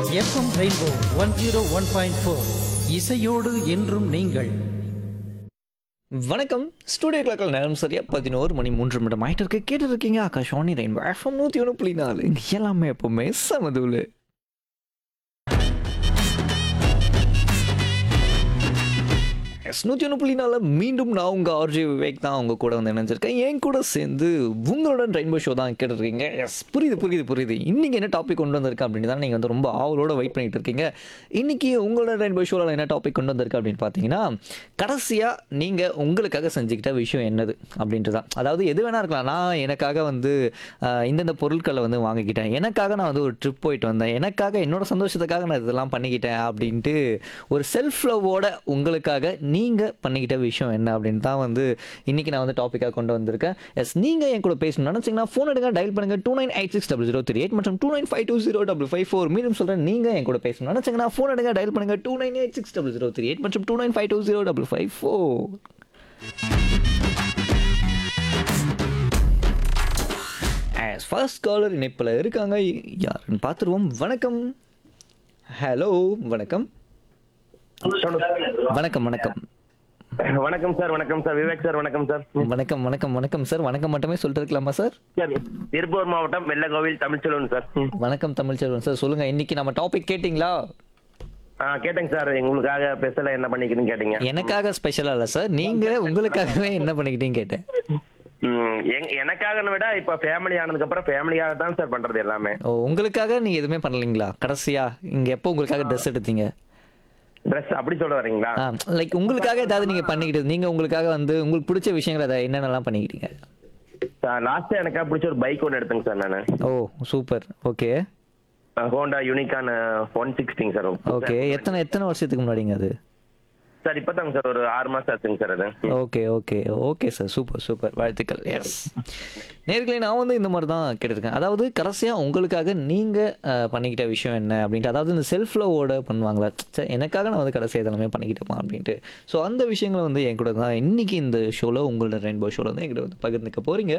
FM rainbow one zero one point four இசையோடு என்றும் நீங்கள் வணக்கம் ஸ்டூடியோ கிளாக்கில் நேரம் சரியா பதினோரு மணி மூன்று நிமிடம் ஆயிட்டு இருக்கு கேட்டு இருக்கீங்க ஆகாஷ் ரெயின்போ எஃப்எம் நூற்றி ஒன்று புள்ளி நாலு இங்க எல்லாமே எப்பவுமே சமதூள் எஸ் நூற்றி ஒன்று புள்ளி நாலு மீண்டும் நான் உங்கள் ஆர்ஜி விவேக் தான் உங்கள் கூட வந்து இணைஞ்சிருக்கேன் என் கூட சேர்ந்து உங்களுடன் ரெயின்போ ஷோ தான் கேட்டுருக்கீங்க எஸ் புரியுது புரியுது புரியுது இன்றைக்கி என்ன டாபிக் கொண்டு வந்திருக்கேன் அப்படின்னு தான் நீங்கள் வந்து ரொம்ப ஆவலோட வெயிட் பண்ணிட்டு இருக்கீங்க இன்றைக்கி உங்களோட ரெயின்போ ஷோவில் என்ன டாபிக் கொண்டு வந்திருக்கு அப்படின்னு பார்த்தீங்கன்னா கடைசியாக நீங்கள் உங்களுக்காக செஞ்சுக்கிட்ட விஷயம் என்னது அப்படின்ட்டு தான் அதாவது எது வேணா இருக்கலாம் நான் எனக்காக வந்து ஆஹ், இந்தந்த பொருட்களை வந்து வாங்கிக்கிட்டேன் எனக்காக நான் வந்து ஒரு ட்ரிப் போயிட்டு வந்தேன் எனக்காக என்னோட சந்தோஷத்துக்காக நான் இதெல்லாம் பண்ணிக்கிட்டேன் அப்படின்ட்டு ஒரு செல்ஃப் லவ்வோட உங்களுக்காக நீங்கள் பண்ணிக்கிட்ட விஷயம் என்ன அப்படின்னு தான் வந்து இன்றைக்கி நான் வந்து டாப்பிக்காக கொண்டு வந்திருக்கேன் எஸ் நீங்கள் என் கூட பேசணும்னு நினச்சிங்கன்னா ஃபோன் எடுங்க டயல் பண்ணுங்கள் two nine eight six double zero three eight மற்றும் two nine five two zero double five four மீண்டும் சொல்கிறேன் நீங்கள் என் கூட பேசணும்னு நினச்சிங்கன்னா ஃபோன் எடுங்க டயல் பண்ணுங்கள் two nine eight six double zero three eight மற்றும் two nine five two zero double five four as first caller இணைப்பில் இருக்காங்க யாருன்னு பார்த்துருவோம் வணக்கம் ஹலோ வணக்கம் வணக்கம் வணக்கம் வணக்கம் சார் வணக்கம் சார் விவேக் சார் வணக்கம் சார் வணக்கம் வணக்கம் வணக்கம் சார் வணக்கம் மட்டுமே சொல்லிட்டு இருக்கலாமா சார் சார் திருப்பூர் மாவட்டம் வெள்ளக்கோவில் தமிழ்ச்செல்வன் சார் ம். வணக்கம் தமிழ்ச்செல்வன் சார் சொல்லுங்க இன்னைக்கு நம்ம டாபிக் கேட்டிங்களா ஆ கேட்டேங்க சார் உங்களுக்காக ஸ்பெஷலா என்ன பண்ணிக்கிறேன்னு கேட்டீங்க எனக்காக ஸ்பெஷலா இல்ல சார் நீங்க உங்களுக்காகவே என்ன பண்ணிக்கிட்டீங்க கேட்டேன் ம், எங்க- எனக்காக விட இப்ப ஃபேமிலி ஆனதுக்கு அப்புறம் ஃபேமிலியாக தான் சார் பண்றது எல்லாமே ஓ உங்களுக்காக நீங்க எதுவுமே பண்ணலீங்களா கடைசியா இங்க எப்போ உங்களுக்காக ட்ரெஸ் எடுத்தீங்க ட்ரெஸ் அப்படி சொல்ல வரீங்களா லைக் உங்களுக்காக ஏதாவது நீங்க பண்ணிக்கிட்டு நீங்க உங்களுக்காக வந்து உங்களுக்கு பிடிச்ச விஷயங்கள் அதை என்னென்னலாம் பண்ணிக்கிட்டீங்க லாஸ்ட் எனக்கா பிடிச்ச ஒரு பைக் ஒன்று எடுத்தேங்க சார் நான் ஓ super okay Honda unicorn one சிக்ஸ்டிங்க சார் ஓகே எத்தனை எத்தனை வருஷத்துக்கு முன்னாடிங்க அது சார் இப்பதாங்க சார் ஒரு ஆறு மாசம் ஆச்சுங்க சார் அது okay okay okay sir super super வாழ்த்துக்கள் எஸ் நேர்களே நான் வந்து இந்த மாதிரி தான் கேட்டிருக்கேன் அதாவது கடைசியாக உங்களுக்காக நீங்கள் பண்ணிக்கிட்ட விஷயம் என்ன அப்படின்ட்டு அதாவது இந்த செல்ஃப் லவோட பண்ணுவாங்களா சரி எனக்காக நான் வந்து கடைசியாக இதெல்லாமே பண்ணிக்கிட்டோமா அப்படின்ட்டு ஸோ அந்த விஷயங்களை வந்து என் கூட தான் இன்னைக்கு இந்த ஷோவில் உங்களோட ரெயின்போ ஷோவில் வந்து என்கிட்ட வந்து பகிர்ந்துக்க போகிறீங்க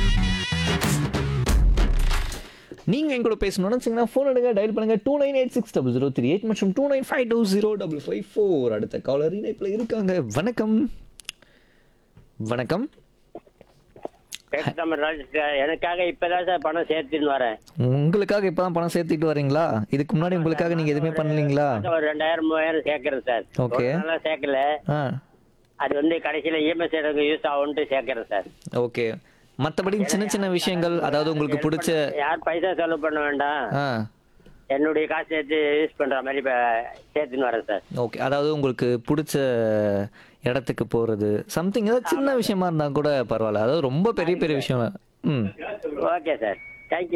நீங்கள் என் கூட பேசணும்னு நினச்சிங்கன்னா ஃபோன் எடுங்க டயல் பண்ணுங்க two nine eight six double zero three eight மற்றும் two nine five two zero double five four அடுத்த காலர் இணைப்பில் இருக்காங்க வணக்கம் வணக்கம் தமிழ்ராஜ் எனக்காக இப்பதான் சார் பணம் சேர்த்துன்னு வரேன் உங்களுக்காக இப்பதான் பணம் சேர்த்துட்டு வரீங்களா இதுக்கு முன்னாடி உங்களுக்காக நீங்க எதுவுமே பண்ணலீங்களா ஒரு ரெண்டாயிரம் மூவாயிரம் சேர்க்கறேன் சார் Okay. ஒரு நாளா சேர்க்கல ஆ அது வந்து கடைசியில இஎம்எஸ் எனக்கு யூஸ் ஆகும்ட்டு சேர்க்கறேன் சார் ஓகே மற்றபடி சின்ன சின்ன விஷயங்கள் அதாவது உங்களுக்கு பிடிச்ச யார் பைசா செலவு பண்ண வேண்டாம் ஆ என்னுடைய காசு சேர்த்து யூஸ் பண்ற மாதிரி இப்ப சேர்த்துன்னு வரேன் சார் ஓகே அதாவது உங்களுக்கு பிடிச்ச இடத்துக்கு போறது சம்திங் ஏதாவது சின்ன விஷயமா இருந்தா கூட பரவாயில்ல அதாவது ரொம்ப பெரிய பெரிய விஷயம் ம் ஓகே சார் தேங்க்யூ